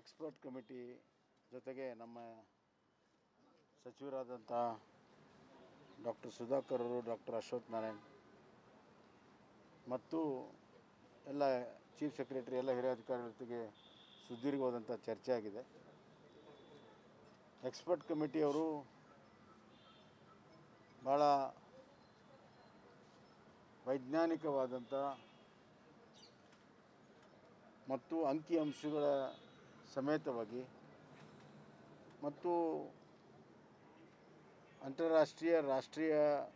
Expert committee ಜೊತೆಗೆ ನಮ್ಮ ಸಚಿವರಾದಂಥ doctor Sudhakar ಅವರು ಡಾಕ್ಟರ್ ಅಶ್ವಥ್ ನಾರಾಯಣ್ ಮತ್ತು ಎಲ್ಲ ಚೀಫ್ ಸೆಕ್ರೆಟರಿ ಎಲ್ಲ ಹಿರಿಯ ಅಧಿಕಾರಿಗಳ ಜೊತೆಗೆ ಸುದೀರ್ಘವಾದಂಥ ಚರ್ಚೆ ಆಗಿದೆ ಎಕ್ಸ್ಪರ್ಟ್ ಕಮಿಟಿಯವರು ಭಾಳ ವೈಜ್ಞಾನಿಕವಾದಂಥ ಮತ್ತು ಅಂಕಿಅಂಶಗಳ ಸಮೇತವಾಗಿ ಮತ್ತು ಅಂತಾರಾಷ್ಟ್ರೀಯ ರಾಷ್ಟ್ರೀಯ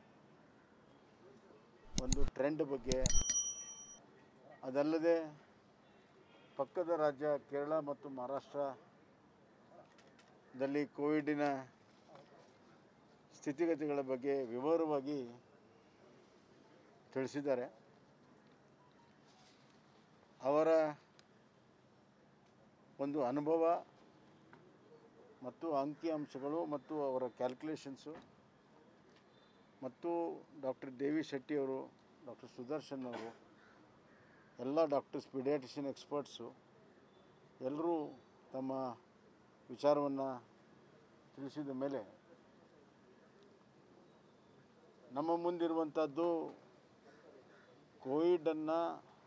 ಒಂದು ಟ್ರೆಂಡ್ ಬಗ್ಗೆ ಅದಲ್ಲದೆ ಪಕ್ಕದ ರಾಜ್ಯ ಕೇರಳ ಮತ್ತು ಮಹಾರಾಷ್ಟ್ರದಲ್ಲಿ ಕೋವಿಡಿನ ಸ್ಥಿತಿಗತಿಗಳ ಬಗ್ಗೆ ವಿವರವಾಗಿ ತಿಳಿಸಿದ್ದಾರೆ ಅವರ ಒಂದು ಅನುಭವ ಮತ್ತು ಅಂಕಿಅಂಶಗಳು ಮತ್ತು ಅವರ ಕ್ಯಾಲ್ಕುಲೇಷನ್ಸು ಮತ್ತು ಡಾಕ್ಟರ್ ದೇವಿ ಶೆಟ್ಟಿ ಅವರು ಡಾಕ್ಟರ್ ಸುದರ್ಶನ್ ಅವರು ಎಲ್ಲ ಡಾಕ್ಟರ್ಸ್ ಪಿಡಿಯಾಟಿಷಿಯನ್ ಎಕ್ಸ್ಪರ್ಟ್ಸು ಎಲ್ಲರೂ ತಮ್ಮ ವಿಚಾರವನ್ನು ತಿಳಿಸಿದ ಮೇಲೆ ನಮ್ಮ ಮುಂದಿರುವಂಥದ್ದು ಕೋವಿಡನ್ನು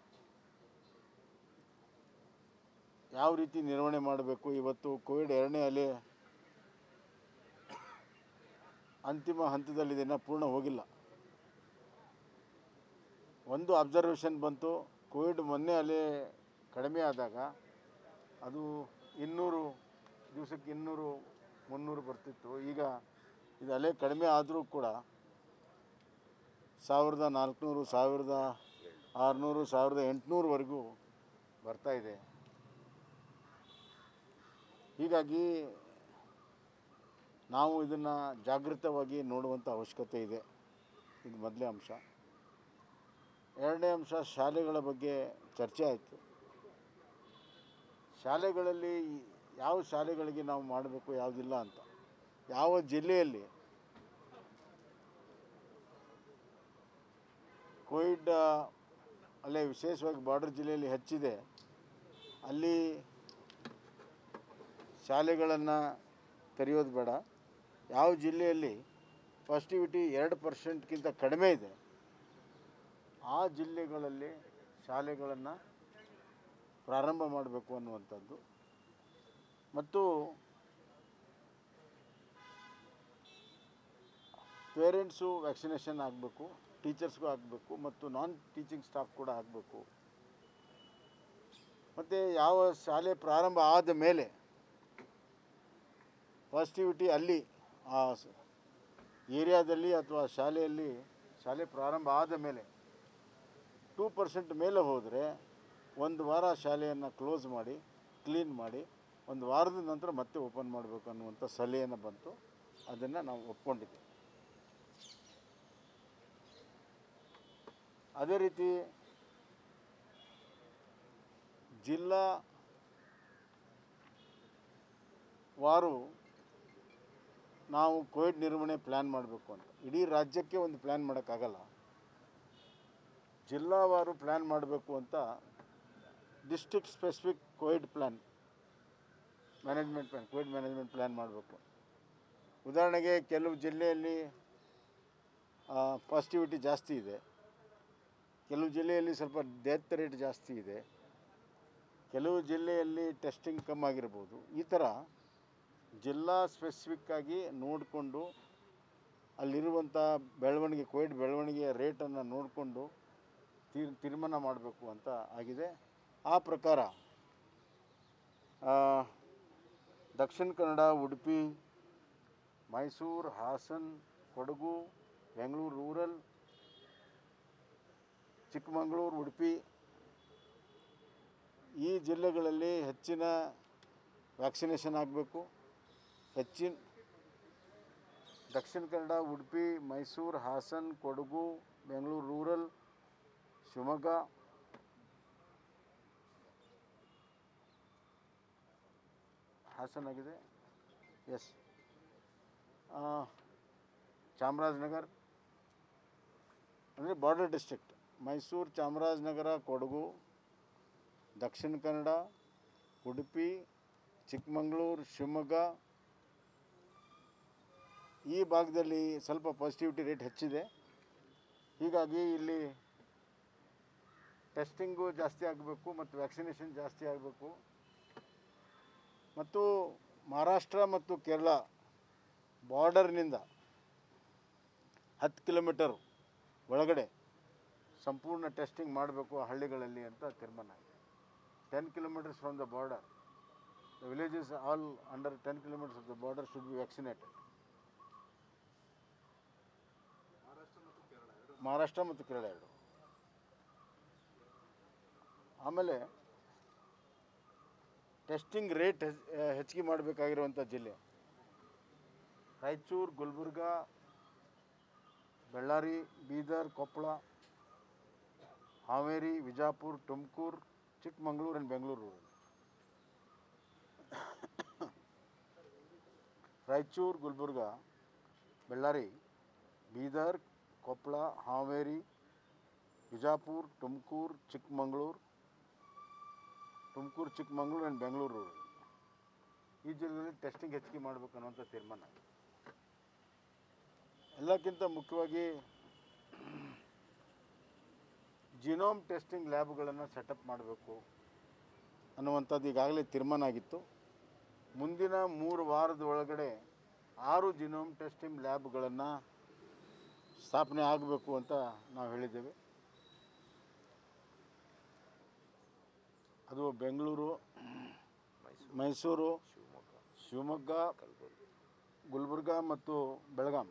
ಯಾವ ರೀತಿ ನಿರ್ವಹಣೆ ಮಾಡಬೇಕು ಇವತ್ತು ಕೋವಿಡ್ ಎರಡನೇ ಅಲೆ ಅಂತಿಮ ಹಂತದಲ್ಲಿದೆ ಇನ್ನೂ ಪೂರ್ಣ ಹೋಗಿಲ್ಲ ಒಂದು ಅಬ್ಸರ್ವೇಷನ್ ಬಂತು ಕೋವಿಡ್ ಮೊನ್ನೆ ಅಲೆ ಕಡಿಮೆ ಆದಾಗ ಅದು ಇನ್ನೂರು ದಿವಸಕ್ಕೆ ಇನ್ನೂರು ಮುನ್ನೂರು ಬರ್ತಿತ್ತು ಈಗ ಇದು ಅಲೆ ಕಡಿಮೆ ಆದರೂ ಕೂಡ ಸಾವಿರದ ನಾಲ್ಕುನೂರು ಸಾವಿರದ ಆರುನೂರು ಸಾವಿರದ ಎಂಟುನೂರವರೆಗೂ ಬರ್ತಾಯಿದೆ ಹೀಗಾಗಿ ನಾವು ಇದನ್ನು ಜಾಗೃತವಾಗಿ ನೋಡುವಂಥ ಅವಶ್ಯಕತೆ ಇದೆ ಇದು ಮೊದಲೇ ಅಂಶ ಎರಡನೇ ಅಂಶ ಶಾಲೆಗಳ ಬಗ್ಗೆ ಚರ್ಚೆ ಆಯಿತು ಶಾಲೆಗಳಲ್ಲಿ ಯಾವ ಶಾಲೆಗಳಿಗೆ ನಾವು ಮಾಡಬೇಕು ಯಾವುದಿಲ್ಲ ಅಂತ ಯಾವ ಜಿಲ್ಲೆಯಲ್ಲಿ ಕೋವಿಡ್ ಅಲ್ಲೇ ವಿಶೇಷವಾಗಿ ಬಾರ್ಡರ್ ಜಿಲ್ಲೆಯಲ್ಲಿ ಹೆಚ್ಚಿದೆ ಅಲ್ಲಿ ಶಾಲೆಗಳನ್ನು ತೆರೆಯೋದು ಬೇಡ ಯಾವ ಜಿಲ್ಲೆಯಲ್ಲಿ ಪಾಸಿಟಿವಿಟಿ ಎರಡು ಪರ್ಸೆಂಟ್ಗಿಂತ ಕಡಿಮೆ ಇದೆ ಆ ಜಿಲ್ಲೆಗಳಲ್ಲಿ ಶಾಲೆಗಳನ್ನು ಪ್ರಾರಂಭ ಮಾಡಬೇಕು ಅನ್ನುವಂಥದ್ದು ಮತ್ತು ಪೇರೆಂಟ್ಸು ವ್ಯಾಕ್ಸಿನೇಷನ್ ಆಗಬೇಕು ಟೀಚರ್ಸ್ಗೂ ಆಗಬೇಕು ಮತ್ತು ನಾನ್ ಟೀಚಿಂಗ್ ಸ್ಟಾಫ್ ಕೂಡ ಆಗಬೇಕು ಮತ್ತು ಯಾವ ಶಾಲೆ ಪ್ರಾರಂಭ ಆದ ಮೇಲೆ ಪಾಸಿಟಿವಿಟಿ ಅಲ್ಲಿ ಆ ಸ- ಏರಿಯಾದಲ್ಲಿ ಅಥವಾ ಶಾಲೆಯಲ್ಲಿ ಶಾಲೆ ಪ್ರಾರಂಭ ಆದ ಮೇಲೆ ಟೂ ಪರ್ಸೆಂಟ್ ಮೇಲೆ ಹೋದರೆ ಒಂದು ವಾರ ಶಾಲೆಯನ್ನು ಕ್ಲೋಸ್ ಮಾಡಿ ಕ್ಲೀನ್ ಮಾಡಿ ಒಂದು ವಾರದ ನಂತರ ಮತ್ತೆ ಓಪನ್ ಮಾಡಬೇಕು ಅನ್ನುವಂಥ ಸಲಹೆಯನ್ನು ಬಂತು ಅದನ್ನು ನಾವು ಒಪ್ಕೊಂಡಿದ್ದೀವಿ ಅದೇ ರೀತಿ ಜಿಲ್ಲಾ ವಾರು ನಾವು ಕೋವಿಡ್ ನಿರ್ವಹಣೆ ಪ್ಲ್ಯಾನ್ ಮಾಡಬೇಕು ಅಂತ ಇಡೀ ರಾಜ್ಯಕ್ಕೆ ಒಂದು ಪ್ಲ್ಯಾನ್ ಮಾಡೋಕ್ಕಾಗಲ್ಲ ಜಿಲ್ಲಾವಾರು ಪ್ಲ್ಯಾನ್ ಮಾಡಬೇಕು ಅಂತ district specific Covid plan management plan Covid management plan ಮಾಡಬೇಕು ಉದಾಹರಣೆಗೆ ಕೆಲವು ಜಿಲ್ಲೆಯಲ್ಲಿ ಪಾಸಿಟಿವಿಟಿ ಜಾಸ್ತಿ ಇದೆ ಕೆಲವು ಜಿಲ್ಲೆಯಲ್ಲಿ ಸ್ವಲ್ಪ ಡೆತ್ ರೇಟ್ ಜಾಸ್ತಿ ಇದೆ ಕೆಲವು ಜಿಲ್ಲೆಯಲ್ಲಿ ಟೆಸ್ಟಿಂಗ್ ಕಮ್ಮಿ ಆಗಿರ್ಬೋದು ಈ ಥರ ಜಿಲ್ಲಾ ಸ್ಪೆಸಿಫಿಕ್ಕಾಗಿ ನೋಡಿಕೊಂಡು ಅಲ್ಲಿರುವಂಥ ಬೆಳವಣಿಗೆ ಕೋವಿಡ್ ಬೆಳವಣಿಗೆಯ ರೇಟನ್ನು ನೋಡಿಕೊಂಡು ತೀರ್ ತೀರ್ಮಾನ ಮಾಡಬೇಕು ಅಂತ ಆಗಿದೆ ಆ ಪ್ರಕಾರ ಆ, ದಕ್ಷಿಣ ಕನ್ನಡ ಉಡುಪಿ ಮೈಸೂರು ಹಾಸನ್ ಕೊಡಗು ಬೆಂಗಳೂರು ರೂರಲ್ ಚಿಕ್ಕಮಗಳೂರು ಉಡುಪಿ ಈ ಜಿಲ್ಲೆಗಳಲ್ಲಿ ಹೆಚ್ಚಿನ ವ್ಯಾಕ್ಸಿನೇಷನ್ ಆಗಬೇಕು ಹೆಚ್ಚಿನ ದಕ್ಷಿಣ ಕನ್ನಡ ಉಡುಪಿ ಮೈಸೂರು ಹಾಸನ್ ಕೊಡಗು ಬೆಂಗಳೂರು ರೂರಲ್ ಶಿವಮೊಗ್ಗ ಹಾಸನ್ ಆಗಿದೆ ಎಸ್ ಚಾಮರಾಜನಗರ ಅಂದರೆ ಬಾರ್ಡರ್ ಡಿಸ್ಟ್ರಿಕ್ಟ್ ಮೈಸೂರು ಚಾಮರಾಜನಗರ ಕೊಡಗು ದಕ್ಷಿಣ ಕನ್ನಡ ಉಡುಪಿ ಚಿಕ್ಕಮಗಳೂರು ಶಿವಮೊಗ್ಗ ಈ ಭಾಗದಲ್ಲಿ ಸ್ವಲ್ಪ ಪಾಸಿಟಿವಿಟಿ ರೇಟ್ ಹೆಚ್ಚಿದೆ ಹೀಗಾಗಿ ಇಲ್ಲಿ ಟೆಸ್ಟಿಂಗು ಜಾಸ್ತಿ ಆಗಬೇಕು ಮತ್ತು ವ್ಯಾಕ್ಸಿನೇಷನ್ ಜಾಸ್ತಿ ಆಗಬೇಕು ಮತ್ತು ಮಹಾರಾಷ್ಟ್ರ ಮತ್ತು ಕೇರಳ ಬಾರ್ಡರ್ನಿಂದ ಹತ್ತು ಕಿಲೋಮೀಟರ್ ಒಳಗಡೆ ಸಂಪೂರ್ಣ ಟೆಸ್ಟಿಂಗ್ ಮಾಡಬೇಕು ಆ ಹಳ್ಳಿಗಳಲ್ಲಿ ಅಂತ ತೀರ್ಮಾನ ಆಗಿದೆ ten kilometres from the border the villages all under ten kilometres of the border should be vaccinated Maharashtra ಮತ್ತು ಕೇರಳ ಎರಡು ಆಮೇಲೆ ಟೆಸ್ಟಿಂಗ್ ರೇಟ್ ಹೆಚ್ಚಿಗೆ ಮಾಡಬೇಕಾಗಿರುವಂಥ ಜಿಲ್ಲೆ ರಾಯಚೂರು ಗುಲ್ಬರ್ಗ ಬಳ್ಳಾರಿ ಬೀದರ್ ಕೊಪ್ಪಳ ಹಾವೇರಿ ವಿಜಾಪುರ ತುಮಕೂರು ಚಿಕ್ಕಮಗಳೂರು ಆ್ಯಂಡ್ ಬೆಂಗಳೂರು ರಾಯಚೂರು ಗುಲ್ಬರ್ಗ ಬಳ್ಳಾರಿ ಬೀದರ್ ಕೊಪ್ಪಳ ಹಾವೇರಿ ವಿಜಾಪುರ ತುಮಕೂರು ಚಿಕ್ಕಮಗಳೂರು ತುಮಕೂರು ಚಿಕ್ಕಮಗಳೂರು ಆ್ಯಂಡ್ ಬೆಂಗಳೂರು ಈ ಜಿಲ್ಲೆಯಲ್ಲಿ ಟೆಸ್ಟಿಂಗ್ ಹೆಚ್ಚಿಗೆ ಮಾಡಬೇಕು ಅನ್ನುವಂಥ ತೀರ್ಮಾನ ಆಗಿದೆ. ಎಲ್ಲಕ್ಕಿಂತ ಮುಖ್ಯವಾಗಿ ಜಿನೋಮ್ ಟೆಸ್ಟಿಂಗ್ ಲ್ಯಾಬ್ಗಳನ್ನು ಸೆಟಪ್ ಮಾಡಬೇಕು ಅನ್ನುವಂಥದ್ದು ಈಗಾಗಲೇ ತೀರ್ಮಾನ ಆಗಿತ್ತು ಮುಂದಿನ ಮೂರು ವಾರದ ಒಳಗಡೆ ಆರು ಜಿನೋಮ್ ಟೆಸ್ಟಿಂಗ್ ಲ್ಯಾಬ್ಗಳನ್ನು ಸ್ಥಾಪನೆ ಆಗಬೇಕು ಅಂತ ನಾವು ಹೇಳಿದ್ದೇವೆ ಅದು ಬೆಂಗಳೂರು ಮೈಸೂರು ಶಿವಮೊಗ್ಗ ಗುಲ್ಬರ್ಗ ಮತ್ತು ಬೆಳಗಾಂ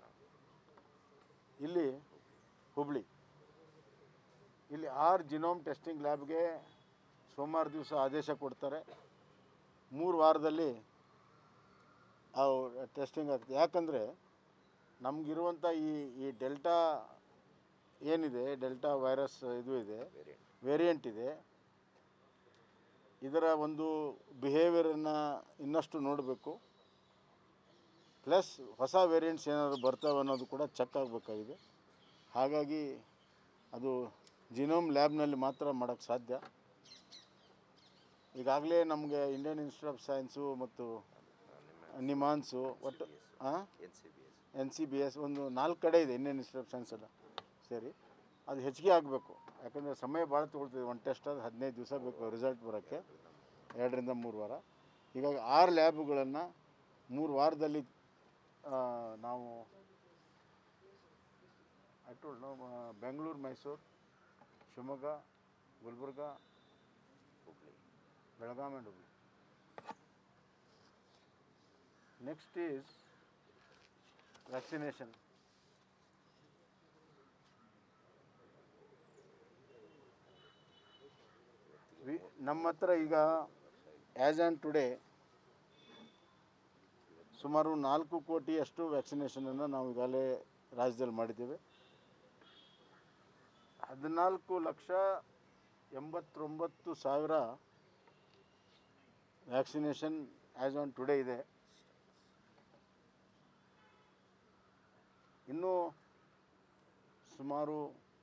ಇಲ್ಲಿ ಹುಬ್ಳಿ ಇಲ್ಲಿ ಆರು ಜಿನೋಮ್ ಟೆಸ್ಟಿಂಗ್ ಲ್ಯಾಬ್ಗೆ ಸೋಮವಾರ ದಿವಸ ಆದೇಶ ಕೊಡ್ತಾರೆ ಮೂರು ವಾರದಲ್ಲಿ ಅವು ಟೆಸ್ಟಿಂಗ್ ಆಗ್ತದೆ ಯಾಕಂದರೆ ನಮಗಿರುವಂಥ ಈ ಈ ಡೆಲ್ಟಾ ಏನಿದೆ ಡೆಲ್ಟಾ ವೈರಸ್ ಇದು ಇದೆ ವೇರಿಯಂಟ್ ಇದೆ ಇದರ ಒಂದು ಬಿಹೇವಿಯರನ್ನು ಇನ್ನಷ್ಟು ನೋಡಬೇಕು ಪ್ಲಸ್ ಹೊಸ ವೇರಿಯಂಟ್ಸ್ ಏನಾದರೂ ಬರ್ತಾವೆ ಅನ್ನೋದು ಕೂಡ ಚೆಕ್ ಆಗಬೇಕಾಗಿದೆ ಹಾಗಾಗಿ ಅದು ಜಿನೋಮ್ ಲ್ಯಾಬ್ನಲ್ಲಿ ಮಾತ್ರ ಮಾಡೋಕ್ಕೆ ಸಾಧ್ಯ ಈಗಾಗಲೇ ನಮಗೆ ಇಂಡಿಯನ್ ಇನ್ಸ್ಟಿಟ್ಯೂಟ್ ಆಫ್ ಸೈನ್ಸು ಮತ್ತು ನಿಮಾನ್ಸು ಒಟ್ಟು ಹಾಂ N C B S N C B S ಒಂದು ನಾಲ್ಕು ಕಡೆ ಇದೆ ಇಂಡಿಯನ್ ಇನ್ಸ್ಟಿಟ್ಯೂಟ್ ಆಫ್ ಸೈನ್ಸ್ ಎಲ್ಲ ಸೇರಿ ಅದು ಹೆಚ್ಚಿಗೆ ಆಗಬೇಕು ಯಾಕಂದರೆ ಸಮಯ ಭಾಳ ತೊಗೊಳ್ತದೆ ಒಂದು ಟೆಸ್ಟ್ ಅದು ಹದಿನೈದು ದಿವಸ ಬೇಕು ರಿಸಲ್ಟ್ ಬರೋಕ್ಕೆ ಎರಡರಿಂದ ಮೂರು ವಾರ ಹೀಗಾಗಿ ಆರು ಲ್ಯಾಬ್ಗಳನ್ನು ಮೂರು ವಾರದಲ್ಲಿ ಆ, ನಾವು ಅಟ್ಟು Bengaluru Mysuru Shivamogga Gulbarga Hubli Belgaum and Hubli next is vaccination we ನಮ್ಮ ಹತ್ರ ಈಗ ಆ್ಯಸ್ ಆ್ಯಂಡ್ ಟುಡೇ ಸುಮಾರು ನಾಲ್ಕು ಕೋಟಿಯಷ್ಟು ವ್ಯಾಕ್ಸಿನೇಷನನ್ನು ನಾವು ಈಗಾಗಲೇ ರಾಜ್ಯದಲ್ಲಿ ಮಾಡಿದ್ದೇವೆ ಹದಿನಾಲ್ಕು ಲಕ್ಷ ಎಂಬತ್ತೊಂಬತ್ತು ಸಾವಿರ ವ್ಯಾಕ್ಸಿನೇಷನ್ ಆ್ಯಸ್ ಆನ್ ಟುಡೇ ಇದೆ ಇನ್ನೂ ಸುಮಾರು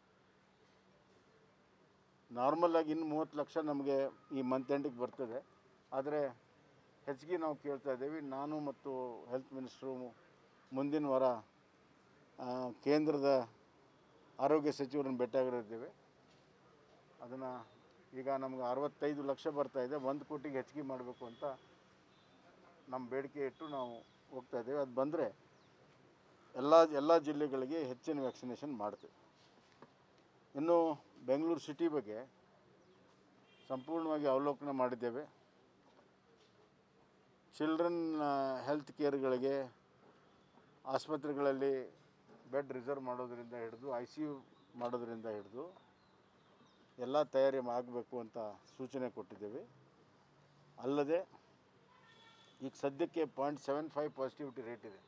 ನಾರ್ಮಲಾಗಿ ಇನ್ನು ಮೂವತ್ತು ಲಕ್ಷ ನಮಗೆ ಈ ಮಂತ್ ಎಂಡಿಗೆ ಬರ್ತದೆ ಆದರೆ ಹೆಚ್ಚಿಗೆ ನಾವು ಕೇಳ್ತಾ ಇದ್ದೀವಿ ನಾನು ಮತ್ತು ಹೆಲ್ತ್ ಮಿನಿಸ್ಟ್ರು ಮುಂದಿನ ವಾರ ಆ, ಕೇಂದ್ರದ ಆರೋಗ್ಯ ಸಚಿವರನ್ನು ಭೇಟಿಯಾಗಿರಿದ್ದೇವೆ ಅದನ್ನು ಈಗ ನಮ್ಗೆ ಅರವತ್ತೈದು ಲಕ್ಷ ಬರ್ತಾ ಇದೆ ಒಂದು ಕೋಟಿಗೆ ಹೆಚ್ಚಿಗೆ ಮಾಡಬೇಕು ಅಂತ ನಮ್ಮ ಬೇಡಿಕೆ ಇಟ್ಟು ನಾವು ಹೋಗ್ತಾ ಇದ್ದೇವೆ ಅದು ಬಂದರೆ ಎಲ್ಲ ಎಲ್ಲ ಜಿಲ್ಲೆಗಳಿಗೆ ಹೆಚ್ಚಿನ ವ್ಯಾಕ್ಸಿನೇಷನ್ ಮಾಡ್ತೇವೆ ಇನ್ನು ಬೆಂಗಳೂರು ಸಿಟಿ ಬಗ್ಗೆ ಸಂಪೂರ್ಣವಾಗಿ ಅವಲೋಕನ ಮಾಡಿದ್ದೇವೆ ಚಿಲ್ಡ್ರನ್ ಹೆಲ್ತ್ ಕೇರ್ಗಳಿಗೆ ಆಸ್ಪತ್ರೆಗಳಲ್ಲಿ ಬೆಡ್ ರಿಸರ್ವ್ ಮಾಡೋದರಿಂದ ಹಿಡಿದು ಐ ಸಿ ಯು ಮಾಡೋದರಿಂದ ಹಿಡಿದು ಎಲ್ಲ ತಯಾರಿ ಆಗಬೇಕು ಅಂತ ಸೂಚನೆ ಕೊಟ್ಟಿದ್ದೇವೆ ಅಲ್ಲದೆ ಈಗ ಸದ್ಯಕ್ಕೆ point seven five positivity rate ಇದೆ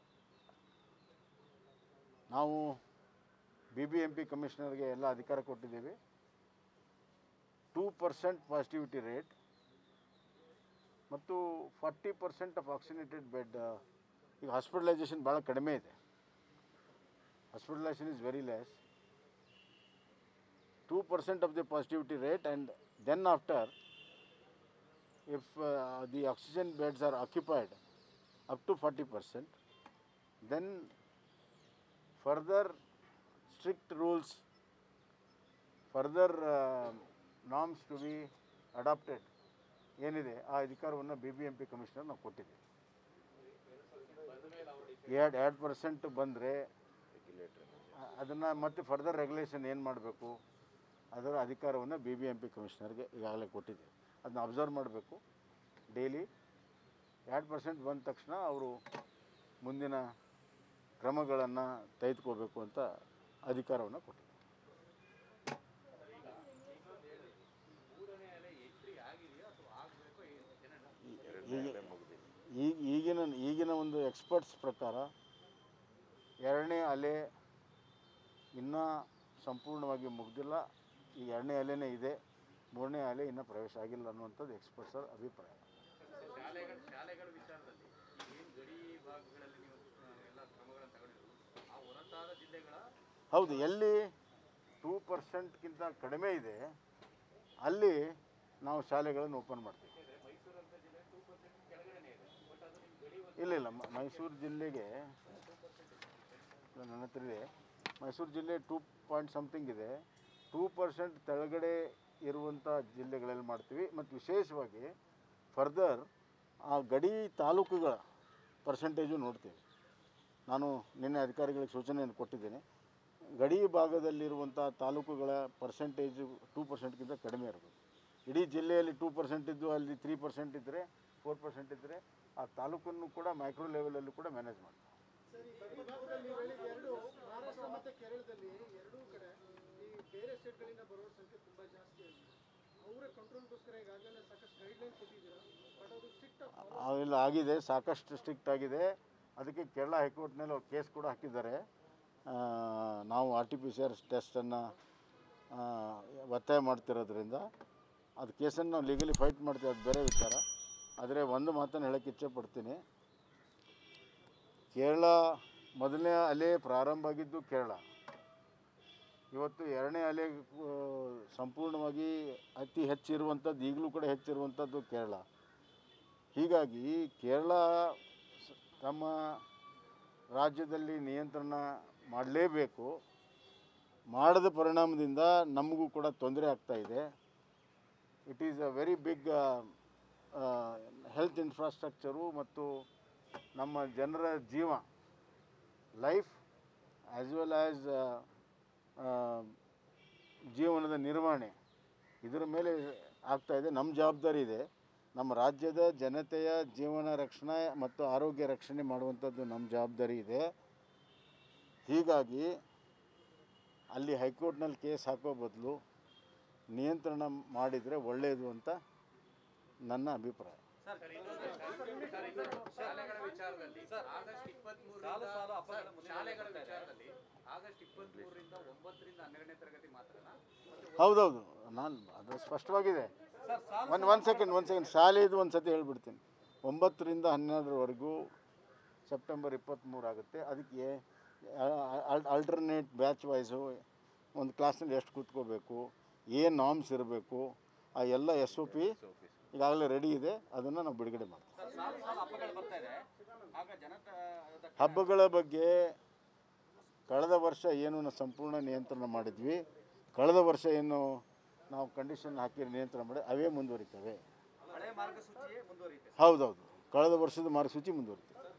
ನಾವು ಬಿ ಬಿ ಎಂ ಪಿ ಕಮಿಷನರ್ಗೆ ಎಲ್ಲ ಅಧಿಕಾರ ಕೊಟ್ಟಿದ್ದೀವಿ ಟೂ ಪರ್ಸೆಂಟ್ ಪಾಸಿಟಿವಿಟಿ ರೇಟ್ ಮತ್ತು forty percent of oxygenated bed ಈಗ ಹಾಸ್ಪಿಟಲೈಸೇಷನ್ ಭಾಳ ಕಡಿಮೆ ಇದೆ hospitalisation is very less two percent of the positivity rate and then after if uh, the oxygen beds are occupied up to 40%, then further strict rules, further uh, norms to be adopted ಏನಿದೆ ಆ ಅಧಿಕಾರವನ್ನು B B M P commissioner ನಾವು ಕೊಟ್ಟಿದ್ದೀವಿ ಎರಡು ಎರಡು percent ಬಂದರೆ regulator ಅದನ್ನು ಮತ್ತೆ ಫರ್ದರ್ ರೆಗ್ಯುಲೇಷನ್ ಏನು ಮಾಡಬೇಕು ಅದರ ಅಧಿಕಾರವನ್ನು ಬಿ ಬಿ ಎಂ ಪಿ ಕಮಿಷನರ್ಗೆ ಈಗಾಗಲೇ ಕೊಟ್ಟಿದ್ದೀವಿ ಅದನ್ನ ಅಬ್ಸರ್ವ್ ಮಾಡಬೇಕು ಡೈಲಿ ಎರಡು ಪರ್ಸೆಂಟ್ ಬಂದ ತಕ್ಷಣ ಅವರು ಮುಂದಿನ ಕ್ರಮಗಳನ್ನು ತೆಗೆದುಕೋಬೇಕು ಅಂತ ಅಧಿಕಾರವನ್ನು ಕೊಟ್ಟಿದ್ದೀವಿ ಎರಡನೇ ಮುಗಿದಿದೆ ಈಗ ಈಗಿನ ಈಗಿನ ಒಂದು ಎಕ್ಸ್ಪರ್ಟ್ಸ್ ಪ್ರಕಾರ ಎರಡನೇ ಅಲೆ ಇನ್ನೂ ಸಂಪೂರ್ಣವಾಗಿ ಮುಗ್ದಿಲ್ಲ ಈ ಎರಡನೇ ಅಲೆನೇ ಇದೆ ಮೂರನೇ ಅಲೆ ಇನ್ನೂ ಪ್ರವೇಶ ಆಗಿಲ್ಲ ಅನ್ನುವಂಥದ್ದು ಎಕ್ಸ್ಪರ್ಟ್ಸರ ಅಭಿಪ್ರಾಯ ಶಾಲೆಗಳ ಶಾಲೆಗಳ ವಿಚಾರದಲ್ಲಿ ಏನು ಗಡಿ ಭಾಗಗಳಲ್ಲಿ ನೀವು ಆ, ಎಲ್ಲ ಕ್ರಮಗಳನ್ನು ತಗೊಂಡಿರೋದು ಆ ಹೊರತಾದ ಜಿಲ್ಲೆಗಳ ಹೌದು ಎಲ್ಲಿ ಟೂ ಪರ್ಸೆಂಟ್ಗಿಂತ ಕಡಿಮೆ ಇದೆ ಅಲ್ಲಿ ನಾವು ಶಾಲೆಗಳನ್ನು ಓಪನ್ ಮಾಡ್ತೀವಿ ಇಲ್ಲ ಇಲ್ಲ ಮ- ಮೈಸೂರು ಜಿಲ್ಲೆಗೆ ಇಲ್ಲ, ನನ್ನ ಹತ್ರ ಇದೆ ಮೈಸೂರು ಜಿಲ್ಲೆ ಟೂ ಪಾಯಿಂಟ್ ಸಮಥಿಂಗ್ ಇದೆ ಟೂ ಪರ್ಸೆಂಟ್ ತೆಳಗಡೆ ಇರುವಂಥ ಜಿಲ್ಲೆಗಳಲ್ಲಿ ಮಾಡ್ತೀವಿ ಮತ್ತು ವಿಶೇಷವಾಗಿ ಫರ್ದರ್ ಆ ಗಡಿ ತಾಲೂಕುಗಳ ಪರ್ಸೆಂಟೇಜು ನೋಡ್ತೀವಿ ನಾನು ನಿನ್ನೆ ಅಧಿಕಾರಿಗಳಿಗೆ ಸೂಚನೆಯನ್ನು ಕೊಟ್ಟಿದ್ದೇನೆ ಗಡಿ ಭಾಗದಲ್ಲಿರುವಂಥ ತಾಲೂಕುಗಳ ಪರ್ಸೆಂಟೇಜು ಟೂ ಪರ್ಸೆಂಟ್ಗಿಂತ ಕಡಿಮೆ ಇರಬೇಕು ಇಡೀ ಜಿಲ್ಲೆಯಲ್ಲಿ ಟೂ ಪರ್ಸೆಂಟ್ ಇದ್ದು ಅಲ್ಲಿ ತ್ರೀ ಪರ್ಸೆಂಟ್ ಇದ್ದರೆ ಫೋರ್ ಪರ್ಸೆಂಟ್ ಇದ್ದರೆ ಆ ತಾಲೂಕನ್ನು ಕೂಡ ಮೈಕ್ರೋ ಲೆವೆಲಲ್ಲೂ ಕೂಡ ಮ್ಯಾನೇಜ್ ಮಾಡ್ತೀವಿ ಸರ್ ಈ ಗಡಿ ಭಾಗದಲ್ಲಿ ನೀವು ಹೇಳಿದ ಎರಡು ಮಹಾರಾಷ್ಟ್ರ ಮತ್ತು ಕೇರಳದಲ್ಲಿ ಎರಡೂ ಕಡೆ ಈ ಬೇರೆ ಸ್ಟೇಟ್ಗಳಿಂದ ಬರೋರ ಸಂಖ್ಯೆ ತುಂಬ ಜಾಸ್ತಿ ಆಗಿದೆ ಅವರ ಕಂಟ್ರೋಲ್ಗೋಸ್ಕರ ಈಗಾಗಲೇ ಸಾಕಷ್ಟು ಗೈಡ್ಲೈನ್ ಕೊಟ್ಟಿದ್ದೀರಾ ಬಟ್ ಅದು ಸ್ಟ್ರಿಕ್ಟ್ ಅವೆಲ್ಲ ಆಗಿದೆ ಸಾಕಷ್ಟು ಸ್ಟ್ರಿಕ್ಟ್ ಆಗಿದೆ ಅದಕ್ಕೆ ಕೇರಳ ಹೈಕೋರ್ಟ್ನಲ್ಲಿ ಅವ್ರು ಕೇಸ್ ಕೂಡ ಹಾಕಿದ್ದಾರೆ ಆ, ನಾವು R T P C R ಟೆಸ್ಟನ್ನು ಒತ್ತಾಯ ಮಾಡ್ತಿರೋದ್ರಿಂದ ಅದು ಕೇಸನ್ನು ನಾವು ಲೀಗಲಿ ಫೈಟ್ ಮಾಡ್ತೀವಿ ಅದು ಬೇರೆ ವಿಚಾರ ಆದರೆ ಒಂದು ಮಾತನ್ನು ಹೇಳೋಕ್ಕೆ ಇಚ್ಛೆ ಪಡ್ತೀನಿ ಕೇರಳ ಮೊದಲನೇ ಅಲೆ ಪ್ರಾರಂಭ ಆಗಿದ್ದು ಕೇರಳ ಇವತ್ತು ಎರಡನೇ ಅಲೆ ಆ, ಸಂಪೂರ್ಣವಾಗಿ ಅತಿ ಹೆಚ್ಚಿರುವಂಥದ್ದು ಈಗಲೂ ಕೂಡ ಹೆಚ್ಚಿರುವಂಥದ್ದು ಕೇರಳ ಹೀಗಾಗಿ ಕೇರಳ ಸ- ತಮ್ಮ ರಾಜ್ಯದಲ್ಲಿ ನಿಯಂತ್ರಣ ಮಾಡಲೇಬೇಕು ಮಾಡದ ಪರಿಣಾಮದಿಂದ ನಮಗೂ ಕೂಡ ತೊಂದರೆ ಆಗ್ತಾ ಇದೆ it is a very big health infrastructure ಮತ್ತು ನಮ್ಮ ಜನರ ಜೀವ ಲೈಫ್ ಆ್ಯಸ್ ವೆಲ್ ಆ್ಯಸ್ ಜೀವನದ ನಿರ್ವಹಣೆ ಇದರ ಮೇಲೆ ಆಗ್ತಾ ಇದೆ ನಮ್ಮ ಜವಾಬ್ದಾರಿ ಇದೆ ನಮ್ಮ ರಾಜ್ಯದ ಜನತೆಯ ಜೀವನ ರಕ್ಷಣೆ ಮತ್ತು ಆರೋಗ್ಯ ರಕ್ಷಣೆ ಮಾಡುವಂಥದ್ದು ನಮ್ಮ ಜವಾಬ್ದಾರಿ ಇದೆ ಹೀಗಾಗಿ ಅಲ್ಲಿ ಹೈಕೋರ್ಟ್ನಲ್ಲಿ ಕೇಸ್ ಹಾಕೋ ಬದಲು ನಿಯಂತ್ರಣ ಮಾಡಿದರೆ ಒಳ್ಳೆಯದು ಅಂತ ನನ್ನ ಅಭಿಪ್ರಾಯ ಶಾಲೆಗಳ ವಿಚಾರದಲ್ಲಿ ಆಗಸ್ಟ್ ಇಪ್ಪತ್ಮೂರರಿಂದ ಶಾಲೆಗಳ ವಿಚಾರದಲ್ಲಿ ಆಗಸ್ಟ್ ಇಪ್ಪತ್ಮೂರರಿಂದ ಒಂಬತ್ತರಿಂದ ಹನ್ನೆರಡನೇ ತರಗತಿ ಮಾತ್ರನಾ ಹೌದೌದು ನಾನು ಅದು ಸ್ಪಷ್ಟವಾಗಿದೆ ಒಂದು ಒಂದು ಸೆಕೆಂಡ್ ಒಂದು ಸೆಕೆಂಡ್ ಶಾಲೆದು ಒಂದು ಸತಿ ಹೇಳ್ಬಿಡ್ತೀನಿ ಒಂಬತ್ತರಿಂದ ಹನ್ನೆರಡರವರೆಗೂ ಸೆಪ್ಟೆಂಬರ್ ಇಪ್ಪತ್ತ್ಮೂರು ಆಗುತ್ತೆ ಅದಕ್ಕೆ ಆಲ್ಟರ್ನೇಟ್ ಬ್ಯಾಚ್ ವೈಸು ಒಂದು ಕ್ಲಾಸ್ನಲ್ಲಿ ಎಷ್ಟು ಕೂತ್ಕೋಬೇಕು ಏನು ನಾಮ್ಸ್ ಇರಬೇಕು ಆ ಎಲ್ಲ ಎಸ್ ಒ ಪಿ ಈಗಾಗಲೇ ರೆಡಿ ಇದೆ ಅದನ್ನು ನಾವು ಬಿಡುಗಡೆ ಮಾಡ್ತೀವಿ ಸರ್ ಸಾಲು ಸಾಲು ಹಬ್ಬಗಳು ಬರ್ತಾ ಇದೆ ಆಗ ಜನತಾ ಹಬ್ಬಗಳ ಬಗ್ಗೆ ಕಳೆದ ವರ್ಷ ಏನು ನಾವು ಸಂಪೂರ್ಣ ನಿಯಂತ್ರಣ ಮಾಡಿದ್ವಿ ಕಳೆದ ವರ್ಷ ಏನು ನಾವು ಕಂಡೀಷನ್ ಹಾಕಿ ನಿಯಂತ್ರಣ ಮಾಡಿ ಅವೇ ಮುಂದುವರಿತವೆ ಹಳೆ ಮಾರ್ಗಸೂಚಿಯೇ ಮುಂದುವರಿಯುತ್ತೆ ಹೌದೌದು ಕಳೆದ ವರ್ಷದ ಮಾರ್ಗಸೂಚಿ ಮುಂದುವರಿತವೆ